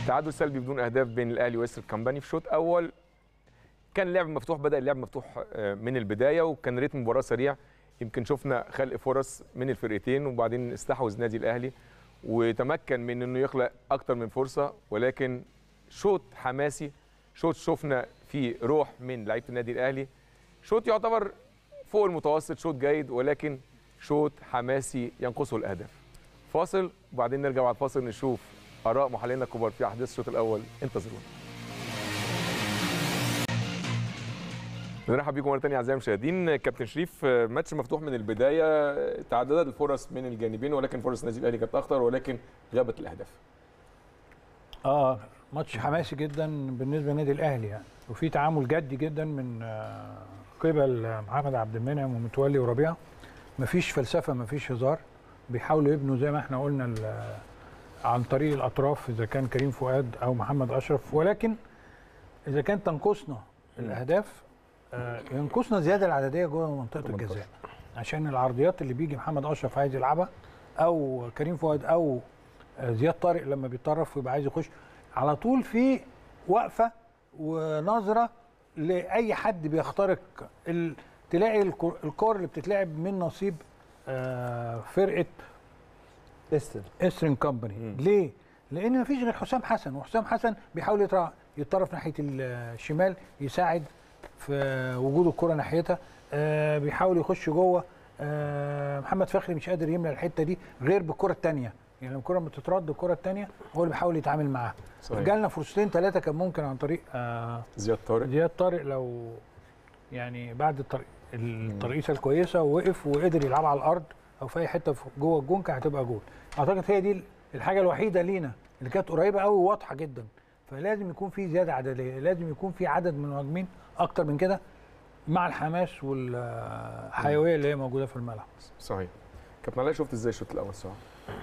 تعادل سلبي بدون اهداف بين الاهلي ويستر كامباني في شوط اول كان اللعب مفتوح بدا اللعب مفتوح آه، من البدايه وكان ريتم المباراه سريع يمكن شفنا خلق فرص من الفرقتين وبعدين استحوذ النادي الاهلي وتمكن من انه يخلق اكتر من فرصه ولكن شوط حماسي شوط شفنا فيه روح من لعيبه النادي الاهلي شوط يعتبر فوق المتوسط شوط جيد ولكن شوط حماسي ينقصه الاهداف فاصل وبعدين نرجع بعد فاصل نشوف اراء محللينا الكبار في احداث الشوط الاول انتظرونا بنرحب بيكم مره ثانيه اعزائي المشاهدين كابتن شريف ماتش مفتوح من البدايه تعددت الفرص من الجانبين ولكن فرص النادي الاهلي كانت اخطر ولكن غابت الاهداف اه ماتش حماسي جدا بالنسبه للنادي الاهلي يعني وفي تعامل جدي جدا من آه، قبل محمد عبد المنعم ومتولي وربيعه مفيش فلسفه مفيش هزار بيحاولوا يبنوا زي ما احنا قلنا ال- عن طريق الاطراف اذا كان كريم فؤاد او محمد اشرف ولكن اذا كان تنقصنا الاهداف آه، ينقصنا زياده العدديه جوه منطقه 18. الجزاء عشان العرضيات اللي بيجي محمد اشرف عايز يلعبها او كريم فؤاد او آه، زياد طارق لما بيطرف ويبقى عايز يخش على طول في وقفه ونظره لاي حد بيخترق ال... تلاقي الكر- الكور اللي بتتلعب من نصيب آه، فرقه استر استرن كومباني ليه؟ لان مفيش غير حسام حسن وحسام حسن بيحاول يطرح يتطرف ناحيه الشمال يساعد في وجود الكره ناحيتها آه بيحاول يخش جوه آه محمد فخري مش قادر يملى الحته دي غير بالكره الثانيه يعني لما الكره بتترد الكره الثانيه هو اللي بيحاول يتعامل معاها صحيح. جالنا فرصتين ثلاثه كان ممكن عن طريق آه زياد طارق زياد طارق لو يعني بعد الطريق الترقيصه الكويسه ووقف وقدر يلعب على الارض او في اي حته في- جوه الجون كانت هتبقى جول اعتقد هي دي الحاجه الوحيده لينا اللي كانت قريبه قوي وواضحه جدا فلازم يكون في زياده عدديه لازم يكون في عدد من المهاجمين اكتر من كده مع الحماس والحيويه اللي هي موجوده في الملعب صحيح كابتن علاء شفت ازاي الشوط الاول صح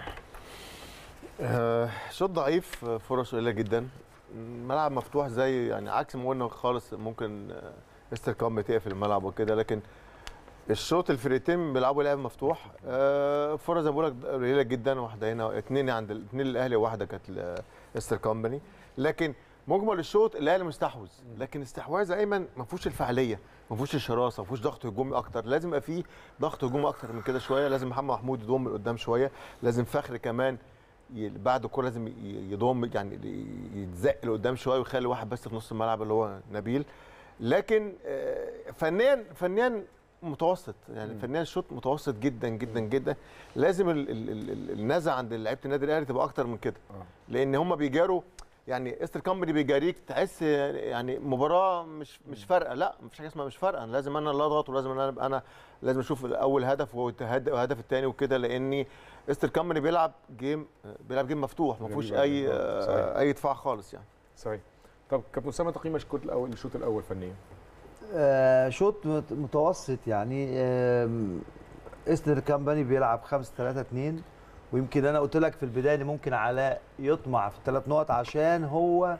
آه، شوط ضعيف آه، فرص قليله جدا ملعب مفتوح زي يعني عكس ما قلنا خالص ممكن آه، استر كام تقفل الملعب وكده لكن الشوط الفرقتين بيلعبوا لعب مفتوح آه، فرص زي ما بقول لك قليله جدا واحده هنا اثنين عند اثنين للاهلي وواحده كانت لاستر كومباني لكن مجمل الشوط الاهلي مستحوذ لكن استحواذ ايمن ما فيهوش الفعاليه ما فيهوش الشراسه ما فيهوش ضغط هجومي اكتر لازم يبقى فيه ضغط هجومي اكتر من كده شويه لازم محمد محمود يضم لقدام شويه لازم فخري كمان ي- بعد الكوره لازم ي- يضم يعني يتزق لقدام شويه ويخلي واحد بس في نص الملعب اللي هو نبيل لكن آه، فنيا فنيا متوسط يعني فنيا الشوط متوسط جدا جدا جدا لازم ال- ال- ال- ال- النزعه عند لعيبه النادي الاهلي تبقى اكتر من كده لان هم بيجاروا يعني استر كامباني بيجاريك تحس يعني مباراه مش مش فارقه لا مفيش حاجه اسمها مش فارقه أنا لازم انا اللي اضغط ولازم انا أبقى انا لازم اشوف اول هدف والهدف الثاني وكده لاني استر كامباني بيلعب جيم بيلعب جيم مفتوح ما فيهوش غريبة. اي آه، صحيح. آه، اي دفاع خالص يعني صحيح طب كابتن اسامه تقييم الشوط الاول الشوط الاول فنيا آه، شوط مت- متوسط يعني آم، استر كامباني بيلعب 5 3 2 ويمكن انا قلت لك في البدايه ان ممكن علاء يطمع في الثلاث نقط عشان هو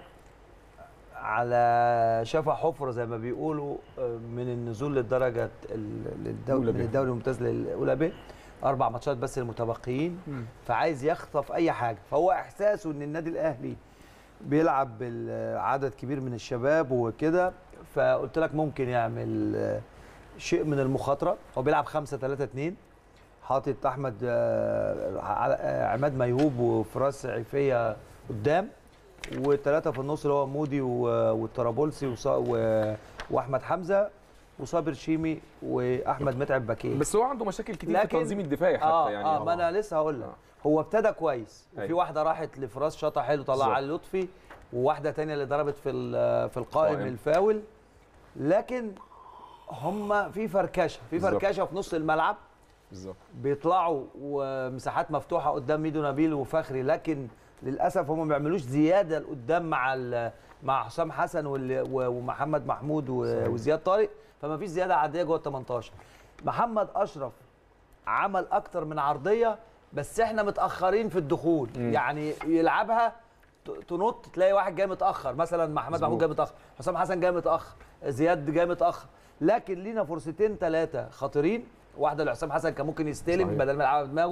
على شفا حفره زي ما بيقولوا آه، من النزول للدرجه ال- للدوري أولى ب. من الدوري الممتاز للاولى ب اربع ماتشات بس المتبقيين فعايز يخطف اي حاجه فهو احساسه ان النادي الاهلي بيلعب بعدد كبير من الشباب وكده فقلت لك ممكن يعمل آه، شيء من المخاطره هو بيلعب 5 3 2 حاطط احمد آه، على- آه، عماد ميهوب وفراس عيفيه قدام وثلاثه في النص اللي هو مودي و- والطرابلسي وصا- و- واحمد حمزه وصابر شيمي واحمد متعب بكيه بس هو عنده مشاكل كتير في لكن- التنظيم الدفاعي حتى اه يعني اه ما انا لسه هقول لك آه. هو ابتدى كويس وفي أيوة. واحده راحت لفراس شاطه حلو طلع بالظبط. علي لطفي وواحده تانية اللي ضربت في ال- في القائم قائم. الفاول لكن هم في فركشه في بالظبط. فركشه في نص الملعب بالظبط بيطلعوا ومساحات مفتوحه قدام ميدو نبيل وفخري لكن للاسف هم ما بيعملوش زياده لقدام مع ال- مع حسام حسن وال- و- ومحمد محمود و- صحيح. وزياد طارق فما فيش زياده عاديه جوه ال 18 محمد اشرف عمل اكتر من عرضيه بس احنا متاخرين في الدخول مم. يعني يلعبها ت- تنط تلاقي واحد جاي متاخر مثلا محمد مظبوط. محمود جاي متاخر حسام حسن جاي متاخر زياد جاي متاخر لكن لينا فرصتين ثلاثه خطيرين واحده لحسام حسن كان ممكن يستلم صحيح. بدل ما يلعبها بدماغه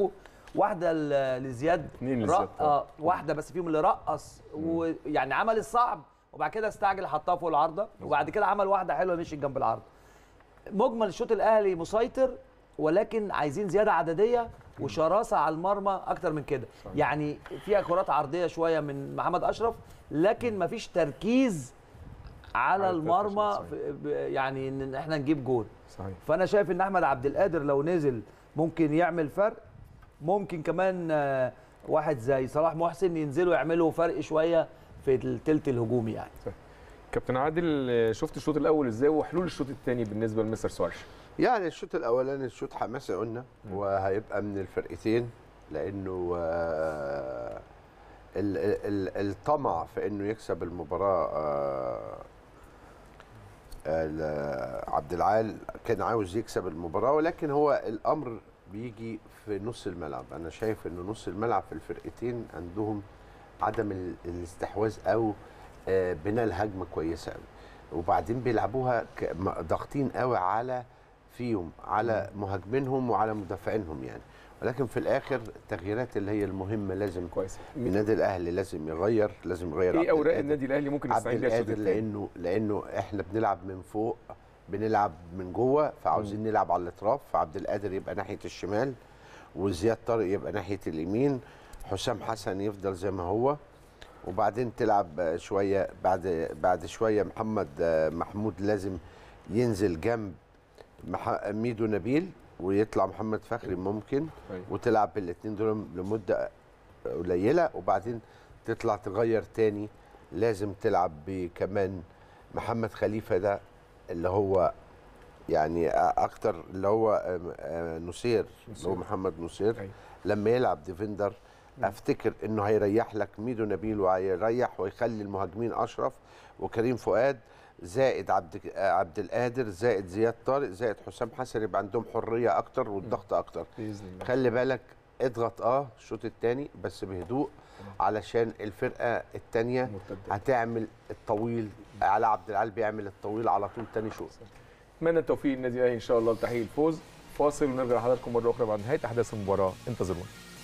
واحده ل- لزياد اتنين رق- لزياد طبعا. اه واحده بس فيهم اللي رقص ويعني عمل الصعب وبعد كده استعجل حطها فوق العارضه وبعد كده عمل واحده حلوه مشي جنب العارضه مجمل الشوط الاهلي مسيطر ولكن عايزين زياده عدديه وشراسه على المرمى اكتر من كده يعني فيها كرات عرضيه شويه من محمد اشرف لكن مفيش تركيز على على التركيز، المرمى صحيح. في- ب- يعني ان احنا نجيب جول صحيح فانا شايف ان احمد عبد القادر لو نزل ممكن يعمل فرق ممكن كمان آه، واحد زي صلاح محسن ينزلوا يعملوا فرق شويه في التلت الهجومي يعني كابتن عادل آه، شفت الشوط الاول ازاي وحلول الشوط الثاني بالنسبه لمستر سوارش يعني الشوط الاولاني الشوط حماسي قلنا وهيبقى من الفرقتين لانه آه، ال- ال- الطمع في انه يكسب المباراه آه، ال- عبد العال كان عاوز يكسب المباراه ولكن هو الامر بيجي في نص الملعب انا شايف انه نص الملعب في الفرقتين عندهم عدم ال- الاستحواذ او آه، بناء الهجمه كويسه قوي وبعدين بيلعبوها ك- م- ضاغطين قوي على فيهم على مهاجمينهم وعلى مدافعينهم يعني ولكن في الاخر التغييرات اللي هي المهمه لازم كويس النادي الاهلي لازم يغير لازم يغير عبد ايه اوراق القادر. النادي الاهلي ممكن عبد يستعين بيها الشوط القادر الثاني لانه لانه احنا بنلعب من فوق بنلعب من جوه فعاوزين نلعب على الاطراف فعبد القادر يبقى ناحيه الشمال وزياد طارق يبقى ناحيه اليمين حسام حسن يفضل زي ما هو وبعدين تلعب شويه بعد بعد شويه محمد محمود لازم ينزل جنب مح- ميدو نبيل ويطلع محمد فخري ممكن أيوة. وتلعب بالاثنين دول لمده قليله وبعدين تطلع تغير تاني لازم تلعب بكمان محمد خليفه ده اللي هو يعني اكتر اللي هو آم، آه، نصير اللي هو نصير. محمد نصير أيوة. لما يلعب ديفندر افتكر انه هيريح لك ميدو نبيل وهيريح ويخلي المهاجمين اشرف وكريم فؤاد زائد عبد آه، عبد القادر زائد زياد طارق زائد حسام حسن يبقى عندهم حريه اكتر والضغط اكتر باذن الله خلي بالك اضغط اه الشوط الثاني بس بهدوء علشان الفرقه الثانيه مرتدة. هتعمل الطويل على عبد العال بيعمل الطويل على طول تاني شوط اتمنى التوفيق للنادي الاهلي ان شاء الله لتحقيق الفوز فاصل ونرجع لحضراتكم مره اخرى بعد نهايه احداث المباراه انتظرونا